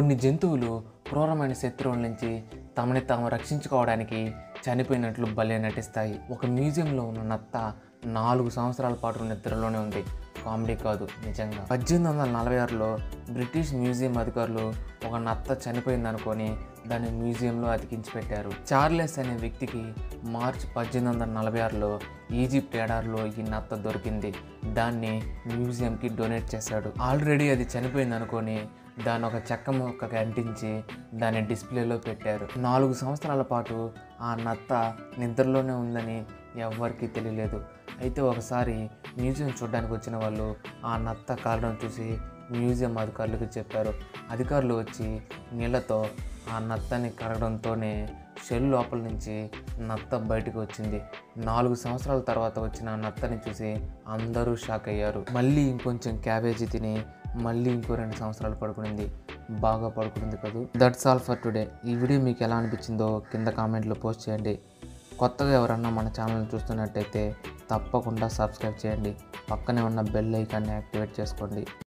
కొన్ని జంతువులు క్రూరమైన శత్రువుల నుంచి తమని తాము రక్షించుకోవడానికి చనిపోయినట్లు భలే నటిస్తాయి ఒక మ్యూజియంలో ఉన్న నత్త నాలుగు సంవత్సరాల పాటు నిద్రలోనే ఉంది కామెడీ కాదు నిజంగా పద్దెనిమిది వందల నలభై ఆరులో బ్రిటిష్ మ్యూజియం అధికారులు ఒక నత్త చనిపోయింది అనుకొని దాన్ని మ్యూజియంలో అతికించి పెట్టారు చార్లెస్ అనే వ్యక్తికి మార్చ్ పద్దెనిమిది వందల నలభై ఆరులో ఈజిప్ట్ ఎడారిలో ఈ నత్త దొరికింది దాన్ని మ్యూజియంకి డొనేట్ చేశాడు ఆల్రెడీ అది చనిపోయింది అనుకొని దాన్ని ఒక చెక్క మొక్కకి అంటించి దాన్ని డిస్ప్లేలో పెట్టారు నాలుగు సంవత్సరాల పాటు ఆ నత్త నిద్రలోనే ఉందని ఎవ్వరికీ తెలియలేదు అయితే ఒకసారి మ్యూజియం చూడడానికి వచ్చిన వాళ్ళు ఆ నత్త కారణం చూసి మ్యూజియం అధికారులకు చెప్పారు అధికారులు వచ్చి నీళ్ళతో ఆ నత్తని కరగడంతోనే షెల్ లోపల నుంచి నత్త బయటకు వచ్చింది నాలుగు సంవత్సరాల తర్వాత వచ్చిన ఆ నత్తని చూసి అందరూ షాక్ అయ్యారు మళ్ళీ ఇంకొంచెం క్యాబేజీ తిని మళ్ళీ ఇంకో రెండు సంవత్సరాలు పడుకునింది బాగా పడుకునింది కదూ దట్స్ ఆల్ ఫర్ టుడే ఈ వీడియో మీకు ఎలా అనిపించిందో కింద కామెంట్లో పోస్ట్ చేయండి కొత్తగా ఎవరన్నా మన ఛానల్ చూస్తున్నట్టయితే తప్పకుండా సబ్స్క్రైబ్ చేయండి పక్కనే ఉన్న బెల్ ఐకాన్ని యాక్టివేట్ చేసుకోండి